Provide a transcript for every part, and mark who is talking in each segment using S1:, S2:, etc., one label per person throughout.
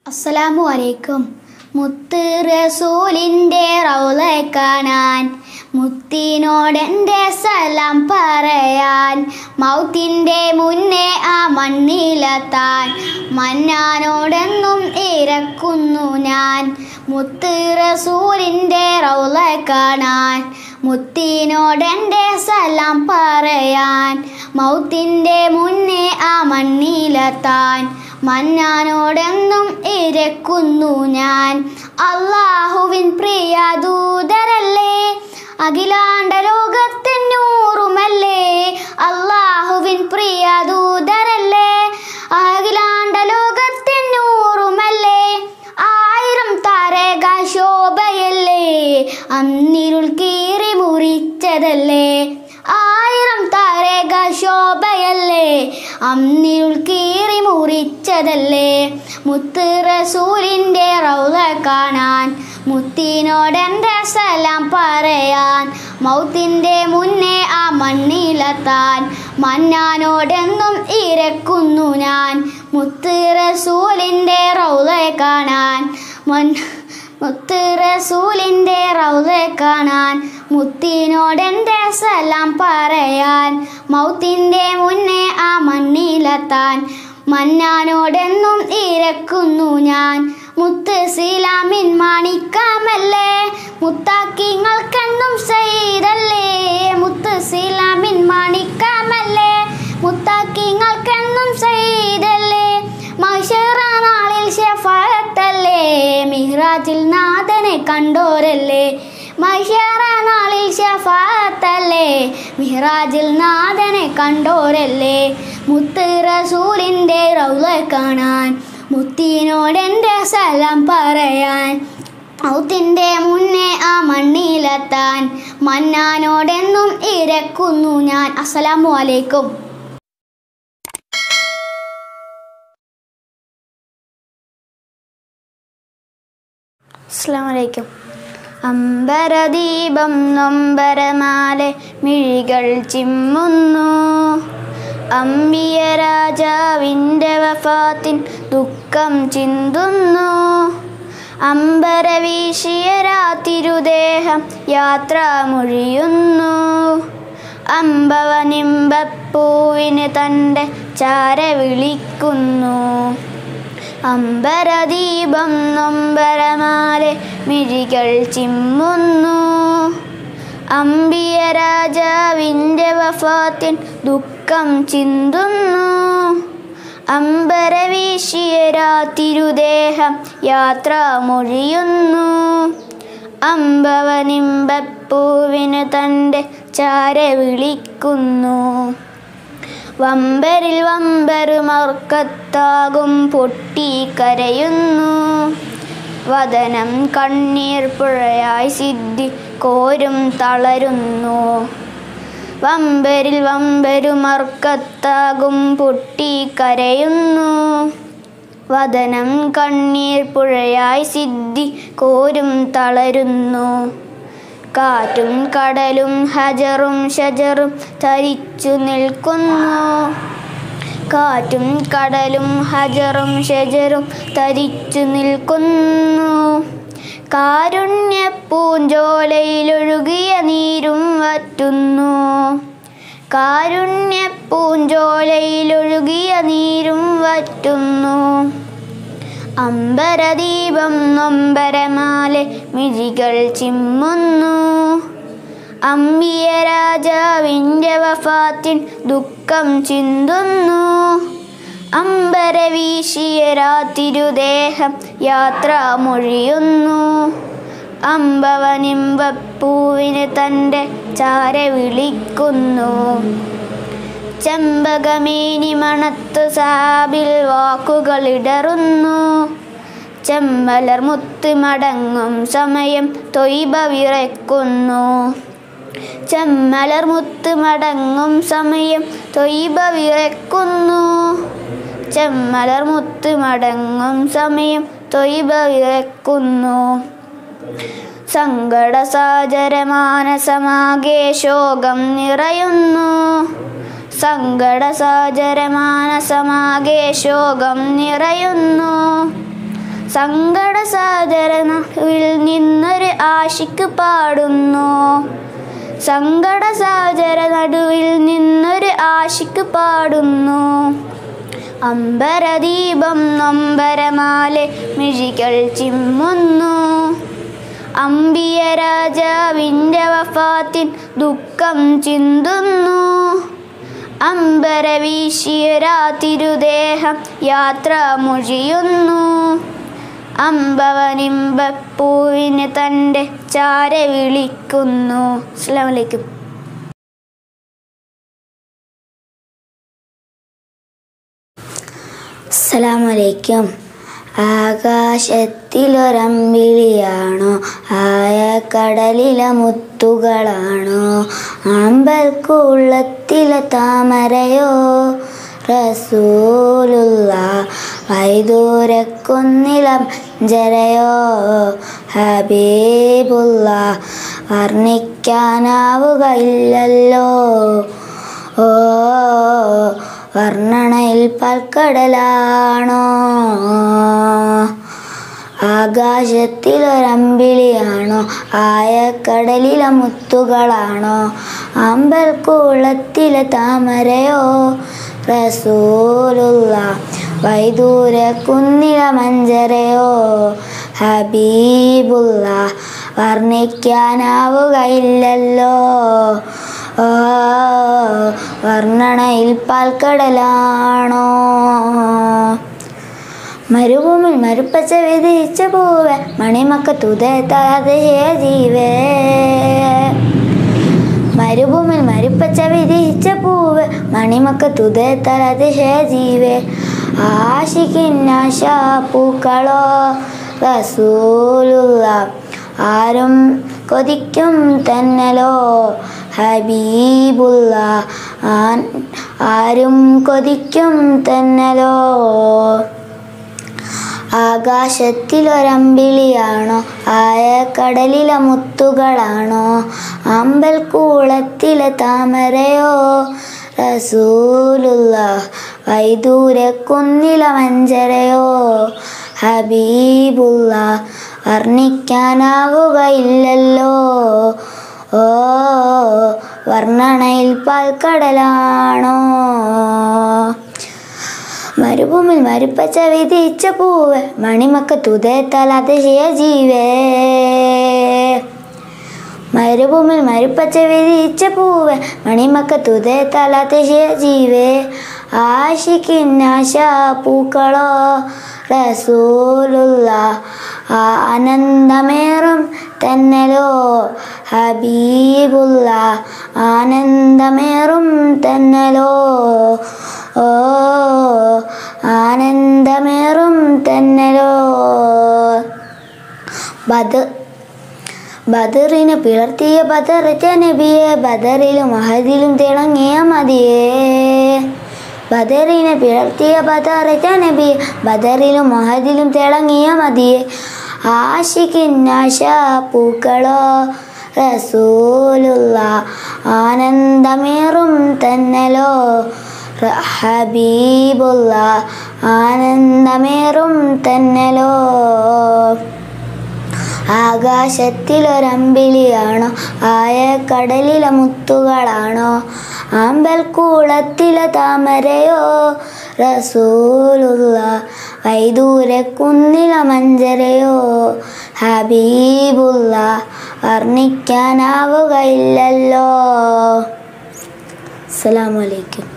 S1: അസ്സലാമു അലൈക്കും മുത്ത് റസൂലിൻ്റെ റൗള കാണാൻ മുത്തിനോടെൻ്റെ സലാം പറയാൻ മൗത്തിൻ്റെ മുന്നേ ആ മണ്ണിലെത്താൻ മന്നാനോടെന്നും ഇരക്കുന്നു ഞാൻ മുത്ത് റസൂലിൻ്റെ റൗള കാണാൻ മുത്തിനോടെൻ്റെ സലാം പറയാൻ മൗത്തിൻ്റെ മുന്നേ ആ മണ്ണിലെത്താൻ മന്നാനോടെന്നും ഇരക്കുന്നു ഞാൻ അള്ളാഹുവിൻ പ്രിയ ദൂതരല്ലേ അഖിലാണ്ട ലോകത്തിനൂറുമല്ലേ അള്ളാഹുവിൻ പ്രിയ ദൂതരല്ലേ അഖിലാണ്ട ലോകത്തിനൂറുമല്ലേ ആയിരം താരക ശോഭയല്ലേ അന്നിരുൾ കീറി മുറിച്ചതല്ലേ ആയിരം താരക ശോഭയല്ലേ അന്നിരുൾ കീറി മുറിച്ചതല്ലേ മുത്ത് റസൂലിൻ്റെ റൗള കാണാൻ മുത്തിനോടെൻ്റെ സലാം പറയാൻ മൗത്തിൻ്റെ മുന്നേ ആ മണ്ണിലെത്താൻ മന്നാനോടെന്നും ഇരക്കുന്നു ഞാൻ മുത്ത് റസൂലിൻ്റെ റൗള കാണാൻ മൻ മുത്ത് റസൂലിൻ്റെ റൗള കാണാൻ മുത്തിനോടെൻ്റെ സലാം പറയാൻ മൗത്തിൻ്റെ മുന്നേ ആ മണ്ണിലെത്താൻ മന്നാനോടെന്നും ഇരക്കുന്നു ഞാൻ മുത്ത് സീലാമിൻ മാണിക്കാമല്ലേ മുത്താക്കിങ്ങൾക്കെന്നും സൈതല്ലേ മുത്ത് സീലാമിൻ മാണിക്കാമല്ലേ മുത്താക്കിങ്ങൾക്കെന്നും സൈതല്ലേ മഷറ നാളിൽ ഷഫായത്തല്ലേ മിഹ്റാജിൽ നാഥനെ കണ്ടോരല്ലേ മഷറ നാളിൽ ഷഫാത്തല്ലേ മിഹ്റാജിൽ നാഥനെ കണ്ടോരല്ലേ മുത്ത് റസൂലിൻ്റെ റൗള കാണാൻ മുത്തിനോടെൻ്റെ സലാം പറയാൻ ഔത്തിൻ്റെ മുന്നേ ആ മണ്ണിലെത്താൻ മന്നാനോടെന്നും ഇരക്കുന്നു ഞാൻ അസ്സലാമു അലൈക്കും അസ്സലാമു അലൈക്കും അമ്പരദീപം നൊമ്പരമാലെ മിഴികൾ ചിമ്മുന്നു അമ്പിയ രാജാവിൻ്റെ വഫാത്തിൻ ദുഃഖം ചിന്തുന്നു അമ്പര വീശിയ രാതിരുദേഹം യാത്ര മൊഴിയുന്നു അമ്പവനിമ്പപ്പൂവിന് തൻ്റെ ചാര വിളിക്കുന്നു അമ്പരദീപം നൊമ്പരമാലെ മിഴികൾ ചിമ്മുന്നു അമ്പിയ രാജാവിൻ്റെ വഫാത്തിൻ ദുഃഖം ചിന്തുന്നു അമ്പര വീശിയ രാതിരുദേഹം യാത്ര മൊഴിയുന്നു അമ്പവനിമ്പപ്പൂവിന് തൻ്റെ ചാര വിളിക്കുന്നു വമ്പരിൽ വമ്പരുമർക്കത്താകും പൊട്ടി കരയുന്നു വദനം കണ്ണീർ പുഴയായി സിദ്ധി കോരും തളരുന്നു വമ്പരിൽ വമ്പരുമർക്കത്താകും പൊട്ടി കരയുന്നു വദനം കണ്ണീർ പുഴയായി സിദ്ധി കോരും തളരുന്നു കാറ്റും കടലും ഹജറും ഷജറും തരിച്ചു നിൽക്കുന്നു കാറ്റും കടലും ഹജറും ഷജറും തരിച്ചു നിൽക്കുന്നു കാരുണ്യ പൂഞ്ചോലയിലൊഴുകിയ നീരും വറ്റുന്നു കാരുണ്യ പൂഞ്ചോലയിലൊഴുകിയ നീരും വറ്റുന്നു അമ്പരദീപം നൊമ്പരമാലെ മിഴികൾ ചിമ്മുന്നു അമ്പിയ രാജാവിൻ്റെ വഫാത്തിൻ ദുഃഖം ചിന്തുന്നു അമ്പര വീശിയ രാതിരുദേഹം യാത്ര മൊഴിയുന്നു അമ്പവനിമ്പപ്പൂവിന് തൻ്റെ ചാര വിളിക്കുന്നു ചെമ്പകമേനി മണത്തു സാബിൽ വാക്കുകളിടറുന്നു ചെമ്മലർ മുത്ത് മടങ്ങും സമയം തൊയ്ബ വിറയ്ക്കുന്നു ചെമ്മലർ മുത്ത് മടങ്ങും സമയം തൊയ്ബ വിറയ്ക്കുന്നു ചെമ്മലർ മുത്ത് മടങ്ങും സമയം തൊയ്ബ വിറയ്ക്കുന്നു സങ്കട സാജരമാനസമാകെ ശോകം നിറയുന്നു സങ്കട സാജരമാനസമാകെ ശോകം നിറയുന്നു സങ്കട സാദര നടുവിൽ നിന്നൊരു ആശിക്ക് പാടുന്നു സങ്കട സാദര നടുവിൽ നിന്നൊരു ആശിക്ക് പാടുന്നു അമ്പരദീപം നൊമ്പരമാലെ മിഴികൾ ചിമ്മുന്നു അമ്പിയ രാജാവിൻ്റെ വഫാത്തിൻ ദുഃഖം ചിന്തുന്നു അമ്പര വീശിയൊരാ തിരുദേഹം യാത്ര മുഴിയുന്നു അമ്പവനിമ്പപ്പൂവിന് തൻ്റെ ചാര വിളിക്കുന്നു അസ്സലാമു അലൈക്കും അസ്സലാമലൈക്കും ആകാശത്തിലൊരമ്പിളിയാണോ ആയ കടലിലെ മുത്തുകളാണോ അമ്പൽക്കുള്ളത്തിലെ താമരയോ റസൂലുള്ള വൈദൂരക്കൊന്നില ജരയോ ഹബീബുള്ള വർണ്ണിക്കാനാവുകയില്ലല്ലോ ഓ വർണ്ണണയിൽ പൽക്കടലാണോ ആകാശത്തിലൊരമ്പിളിയാണോ ആയക്കടലിലെ മുത്തുകളാണോ അമ്പൽക്കുളത്തിലെ താമരയോ റസൂലുള്ള വൈദൂര കുന്നില മഞ്ചരയോ ഹബീബുള്ള വർണ്ണിക്കാനാവുകയില്ലല്ലോ ഓ വർണ്ണണയിൽ പാൽക്കടലാണോ മരുഭൂമിൽ മരുപ്പച്ച വിധിച്ച പൂവേ മണിമക്ക തുതേ ജീവേ മരുഭൂമിൽ മരുപ്പച്ച വിധിച്ച പൂവ് മണിമക്ക തുതേ ജീവേ ആശിക്കിന്നാശ പൂക്കളോ റസൂലുള്ള ആരും കൊതിക്കും തന്നലോ ഹബീബുള്ള ആൻ ആരും കൊതിക്കും തന്നലോ ആകാശത്തിലൊരമ്പിളിയാണോ ആയ കടലിലെ മുത്തുകളാണോ അമ്പൽ കൂളത്തിലെ താമരയോ റസൂലുള്ള വൈദൂര കുന്നിലെ മഞ്ചരയോ ഹബീബുള്ള വർണ്ണിക്കാനാവുകയില്ലല്ലോ ഓ വർണ്ണണയിൽ പാൽക്കടലാണോ മരുഭൂമിൽ മരുപ്പച്ച വിധിച്ച പൂവ് മണിമക്ക തുതേത്താൽ അതിശയ ജീവേ മരുഭൂമിൽ മരുപ്പച്ച വിധിച്ച പൂവ് മണിമക്ക തുതേത്താൽ അതിശയ ജീവേ ആശിക്കിന്നാശ പൂക്കളോ റസൂലുള്ള ആനന്ദമേറും തന്നലോ ഹബീബുള്ള ആനന്ദമേറും തന്നലോ ഓ ആനന്ദമേറും തന്നലോ ബദ് ബദറിനെ പിളർത്തിയ ബദറച്ച നബിയെ ബദറിലും മഹദിലും തിളങ്ങിയ മതിയേ ബദറിനെ പിളർത്തിയ ബദറച്ച നബിയെ ബദറിലും മഹദിലും തിളങ്ങിയ മതിയെ ആശിക്കിന്നാശ പൂക്കളോ റസൂലുള്ള ആനന്ദമേറും തന്നലോ ഹബീബുള്ള ആനന്ദമേറും തന്നലോ ആകാശത്തിലൊരമ്പിളിയാണോ ആയ കടലിലെ മുത്തുകളാണോ അമ്പൽ കൂളത്തിലെ താമരയോ റസൂലുള്ള വൈദൂര കുന്നിലെ മഞ്ചരയോ ഹബീബുള്ള വർണ്ണിക്കാനാവുകയില്ലല്ലോ അസ്സലാമു അലൈക്കും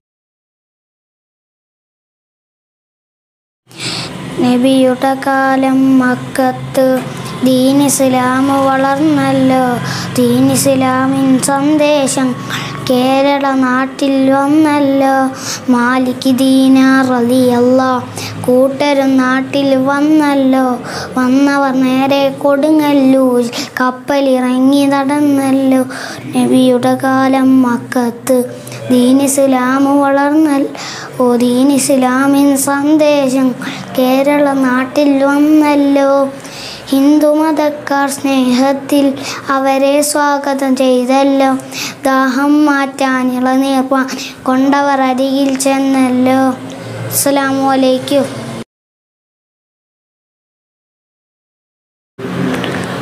S1: നബിയുടെ കാലം മക്കത്ത് ദീൻ ഇസ്ലാം വളർന്നല്ലോ ദീൻ ഇസ്ലാമിൻ സന്ദേശം കേരള നാട്ടിൽ വന്നല്ലോ മാലിക് ദീനാർ റളിയല്ല കൂട്ടരും നാട്ടിൽ വന്നല്ലോ വന്നവർ നേരെ കൊടുങ്ങല്ലൂർ കപ്പലിറങ്ങി നടന്നല്ലോ നബിയുടെ കാലം മക്കത്ത് ദീൻ ഇസ്ലാം വളർന്നൽ ഓ ദീൻ ഇസ്ലാമിൻ സന്ദേശം കേരള നാട്ടിൽ വന്നല്ലോ ഹിന്ദുമതക്കാർ സ്നേഹത്തിൽ അവരെ സ്വാഗതം ചെയ്തല്ലോ ദാഹം മാറ്റാൻ ഇളനീർപ്പാൻ കൊണ്ടവർ അരികിൽ ചെന്നല്ലോ അസ്സലാമു അലൈക്കും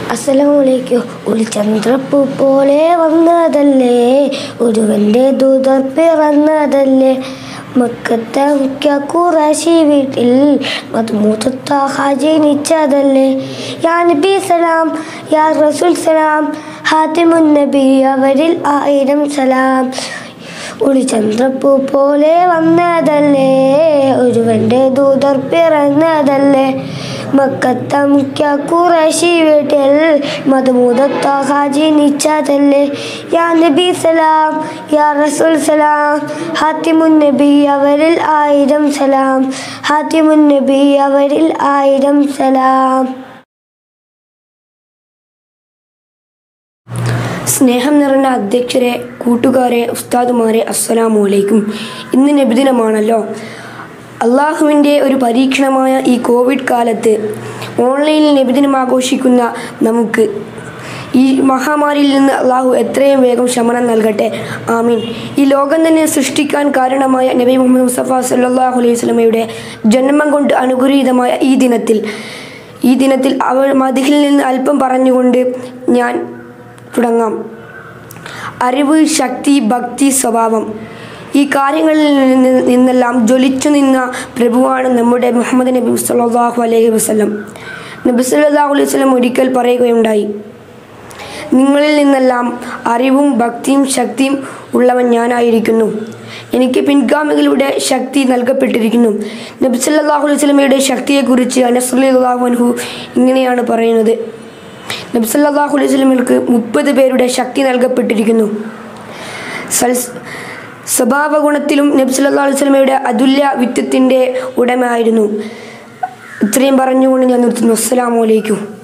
S1: അസ്സലാമലൈക്കും ഒരു ചന്ദ്രപ്പൂ പോലെ വന്നതല്ലേ ഒരുവന്റെ ദൂതർ പിറന്നതല്ലേ മക്കത്തെ മുഖ്യ കുറശി വീട്ടിൽ മധുമൂത്തത്താഹ ജനിച്ചതല്ലേ യാ നബി സലാം യാ റസൂൽ സലാം ഹാത്തിമുൻ നബി അവരിൽ ആയിരം സലാം ഒരു ചന്ദ്രപ്പൂ പോലെ വന്നതല്ലേ ഒരുവന്റെ ദൂതർ പിറന്നതല്ലേ മക്കത്ത മുഖ്യ കുറശി വീട്ടിൽ മധുമൂതത്താഹ ജനിച്ചതല്ലേ യാ നബി സലാം യാ റസൂൽ സലാം ഹാത്തിമുൻ നബി അവരിൽ ആയിരം സലാം ഹാത്തിമുൻ നബി അവരിൽ ആയിരം സലാം
S2: സ്നേഹം നിറഞ്ഞ അധ്യക്ഷരെ കൂട്ടുകാരെ ഉസ്താദുമാരെ അസ്സലാമു അലൈക്കും ഇന്ന് നബിദിനമാണല്ലോ അള്ളാഹുവിൻ്റെ ഒരു പരീക്ഷണമായ ഈ കോവിഡ് കാലത്ത് ഓൺലൈനിൽ നബിദിനം ആഘോഷിക്കുന്ന നമുക്ക് ഈ മഹാമാരിയിൽ നിന്ന് അള്ളാഹു എത്രയും വേഗം ശമനം നൽകട്ടെ ആമീൻ ഈ ലോകം തന്നെ സൃഷ്ടിക്കാൻ കാരണമായ നബി മുഹമ്മദ് മുസ്തഫ സല്ലാഹു അലൈഹി സ്വലമയുടെ ജന്മം കൊണ്ട് അനുഗ്രഹീതമായ ഈ ദിനത്തിൽ ഈ ദിനത്തിൽ അവർ മതിഹിൽ നിന്ന് അല്പം പറഞ്ഞുകൊണ്ട് ഞാൻ തുടങ്ങാം അറിവ് ശക്തി ഭക്തി സ്വഭാവം ഈ കാര്യങ്ങളിൽ നിന്ന് നിന്നെല്ലാം ജ്വലിച്ചു നിന്ന പ്രഭുവാണ് നമ്മുടെ മുഹമ്മദ് നബി സല്ലല്ലാഹു അലൈഹി വസല്ലം നബി സല്ലല്ലാഹു അലൈഹി വസല്ലം ഒരിക്കൽ പറയുകയുണ്ടായി നിങ്ങളിൽ നിന്നെല്ലാം അറിവും ഭക്തിയും ശക്തിയും ഉള്ളവൻ ഞാനായിരിക്കുന്നു എനിക്ക് പിൻഗാമികളുടെ ശക്തി നൽകപ്പെട്ടിരിക്കുന്നു നബി സല്ലല്ലാഹു അലൈഹി വസല്ലമയുടെ ശക്തിയെക്കുറിച്ച് അനസ്ലാഹു അൻഹു ഇങ്ങനെയാണ് പറയുന്നത് നബി സല്ലല്ലാഹു അലൈഹി വസല്ലമക്ക് മുപ്പത് പേരുടെ ശക്തി നൽകപ്പെട്ടിരിക്കുന്നു സൽസ് സ്വഭാവ ഗുണത്തിലും നബി സല്ലല്ലാഹു അലൈഹി വസല്ലമയുടെ അതുല്യ വിത്വത്തിൻ്റെ ഉടമയായിരുന്നു ഇത്രയും പറഞ്ഞുകൊണ്ട് ഞാൻ നിർത്തുന്നു അസ്സലാമു അലൈക്കും